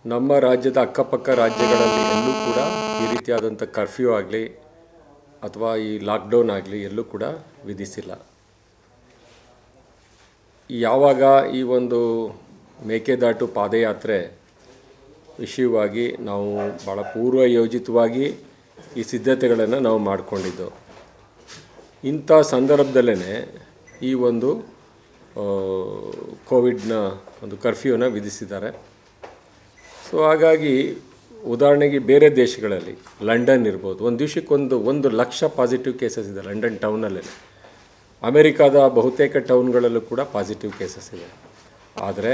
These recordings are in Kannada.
ನಮ್ಮ ರಾಜ್ಯದ ಅಕ್ಕಪಕ್ಕ ರಾಜ್ಯಗಳಲ್ಲಿ ಎಲ್ಲೂ ಕೂಡ ಈ ರೀತಿಯಾದಂಥ ಕರ್ಫ್ಯೂ ಆಗಲಿ ಅಥವಾ ಈ ಲಾಕ್ಡೌನ್ ಆಗಲಿ ಎಲ್ಲೂ ಕೂಡ ವಿಧಿಸಿಲ್ಲ ಯಾವಾಗ ಈ ಒಂದು ಮೇಕೆದಾಟು ಪಾದಯಾತ್ರೆ ವಿಷಯವಾಗಿ ನಾವು ಭಾಳ ಪೂರ್ವ ಯೋಜಿತವಾಗಿ ಈ ಸಿದ್ಧತೆಗಳನ್ನು ನಾವು ಮಾಡಿಕೊಂಡಿದ್ದು ಇಂಥ ಸಂದರ್ಭದಲ್ಲೇ ಈ ಒಂದು ಆ, ಕೋವಿಡ್ನ ಒಂದು ಕರ್ಫ್ಯೂನ ವಿಧಿಸಿದ್ದಾರೆ ಸೊ ಹಾಗಾಗಿ ಉದಾಹರಣೆಗೆ ಬೇರೆ ದೇಶಗಳಲ್ಲಿ ಲಂಡನ್ ಇರ್ಬೋದು ಒಂದು ದಿವಸಕ್ಕೊಂದು ಒಂದು ಲಕ್ಷ ಪಾಸಿಟಿವ್ ಕೇಸಸ್ ಇದೆ ಲಂಡನ್ ಟೌನಲ್ಲೇ ಅಮೆರಿಕಾದ ಬಹುತೇಕ ಟೌನ್ಗಳಲ್ಲೂ ಕೂಡ ಪಾಸಿಟಿವ್ ಕೇಸಸ್ ಇದೆ ಆದರೆ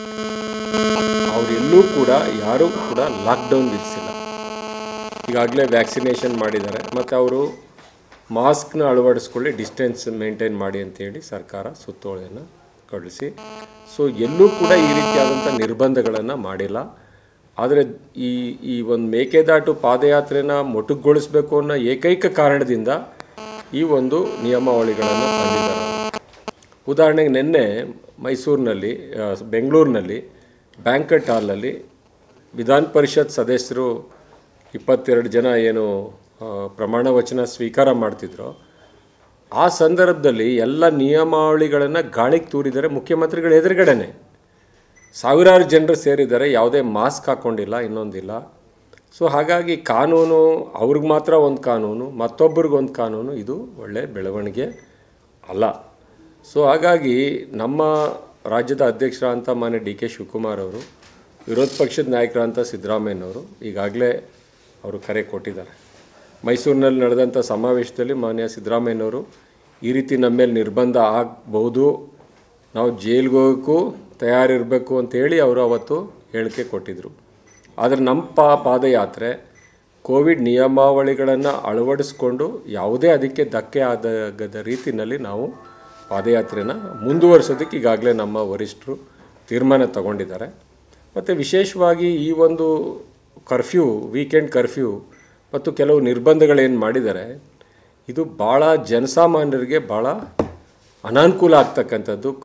ಅವರೆಲ್ಲೂ ಕೂಡ ಯಾರೂ ಕೂಡ ಲಾಕ್ಡೌನ್ ವಿಧಿಸಿಲ್ಲ ಈಗಾಗಲೇ ವ್ಯಾಕ್ಸಿನೇಷನ್ ಮಾಡಿದ್ದಾರೆ ಮತ್ತು ಅವರು ಮಾಸ್ಕ್ನ ಅಳವಡಿಸ್ಕೊಳ್ಳಿ ಡಿಸ್ಟೆನ್ಸ್ ಮೇಂಟೈನ್ ಮಾಡಿ ಅಂತೇಳಿ ಸರ್ಕಾರ ಸುತ್ತೋಲೆಯನ್ನು ಕಳಿಸಿ ಸೊ ಎಲ್ಲೂ ಕೂಡ ಈ ರೀತಿಯಾದಂಥ ನಿರ್ಬಂಧಗಳನ್ನು ಮಾಡಿಲ್ಲ ಆದರೆ ಈ ಈ ಒಂದು ಮೇಕೆದಾಟು ಪಾದಯಾತ್ರೆನ ಮೊಟಕುಗೊಳಿಸಬೇಕು ಅನ್ನೋ ಏಕೈಕ ಕಾರಣದಿಂದ ಈ ಒಂದು ನಿಯಮಾವಳಿಗಳನ್ನು ತಂದಿದ್ದಾರೆ ಉದಾಹರಣೆಗೆ ನಿನ್ನೆ ಮೈಸೂರಿನಲ್ಲಿ ಆ, ಬೆಂಗಳೂರಿನಲ್ಲಿ ಬ್ಯಾಂಕಟ್ ಹಾಲಲ್ಲಿ ವಿಧಾನ ಪರಿಷತ್ ಸದಸ್ಯರು ಇಪ್ಪತ್ತೆರಡು ಜನ ಏನು ಆ, ಪ್ರಮಾಣ ವಚನ ಸ್ವೀಕಾರ ಮಾಡ್ತಿದ್ರು ಆ ಸಂದರ್ಭದಲ್ಲಿ ಎಲ್ಲ ನಿಯಮಾವಳಿಗಳನ್ನು ಗಾಳಿಗೆ ತೂರಿದರೆ ಮುಖ್ಯಮಂತ್ರಿಗಳ ಎದುರುಗಡೆನೆ ಸಾವಿರಾರು ಜನರು ಸೇರಿದ್ದಾರೆ ಯಾವುದೇ ಮಾಸ್ಕ್ ಹಾಕ್ಕೊಂಡಿಲ್ಲ ಇನ್ನೊಂದಿಲ್ಲ ಸೊ ಹಾಗಾಗಿ ಕಾನೂನು ಅವ್ರಿಗೆ ಮಾತ್ರ ಒಂದು ಕಾನೂನು ಮತ್ತೊಬ್ಬರಿಗೆ ಒಂದು ಕಾನೂನು ಇದು ಒಳ್ಳೆಯ ಬೆಳವಣಿಗೆ ಅಲ್ಲ ಸೊ ಹಾಗಾಗಿ ನಮ್ಮ ರಾಜ್ಯದ ಅಧ್ಯಕ್ಷರಾದಂಥ ಮಾನ್ಯ ಡಿ ಕೆ ಶಿವಕುಮಾರ್ ಅವರು ವಿರೋಧ ಪಕ್ಷದ ನಾಯಕರಂಥ ಸಿದ್ದರಾಮಯ್ಯನವರು ಈಗಾಗಲೇ ಅವರು ಕರೆ ಕೊಟ್ಟಿದ್ದಾರೆ ಮೈಸೂರಿನಲ್ಲಿ ನಡೆದಂಥ ಸಮಾವೇಶದಲ್ಲಿ ಮಾನ್ಯ ಸಿದ್ದರಾಮಯ್ಯನವರು ಈ ರೀತಿ ನಮ್ಮ ಮೇಲೆ ನಿರ್ಬಂಧ ಆಗಬಹುದು ನಾವು ಜೈಲಿಗೆ ಹೋಗೋಕ್ಕೂ ತಯಾರಿರಬೇಕು ಅಂತೇಳಿ ಅವರು ಅವತ್ತು ಹೇಳಿಕೆ ಕೊಟ್ಟಿದ್ದರು ಆದರೆ ನಮ್ಮ ಪಾ ಪಾದಯಾತ್ರೆ ಕೋವಿಡ್ ನಿಯಮಾವಳಿಗಳನ್ನು ಅಳವಡಿಸ್ಕೊಂಡು ಯಾವುದೇ ಅದಕ್ಕೆ ಧಕ್ಕೆ ಆಗದ ರೀತಿಯಲ್ಲಿ ನಾವು ಪಾದಯಾತ್ರೆನ ಮುಂದುವರಿಸೋದಕ್ಕೆ ಈಗಾಗಲೇ ನಮ್ಮ ವರಿಷ್ಠರು ತೀರ್ಮಾನ ತಗೊಂಡಿದ್ದಾರೆ ಮತ್ತು ವಿಶೇಷವಾಗಿ ಈ ಒಂದು ಕರ್ಫ್ಯೂ ವೀಕೆಂಡ್ ಕರ್ಫ್ಯೂ ಮತ್ತು ಕೆಲವು ನಿರ್ಬಂಧಗಳೇನು ಮಾಡಿದ್ದಾರೆ ಇದು ಭಾಳ ಜನಸಾಮಾನ್ಯರಿಗೆ ಭಾಳ ಅನಾನುಕೂಲ ಆಗ್ತಕ್ಕಂಥದ್ದು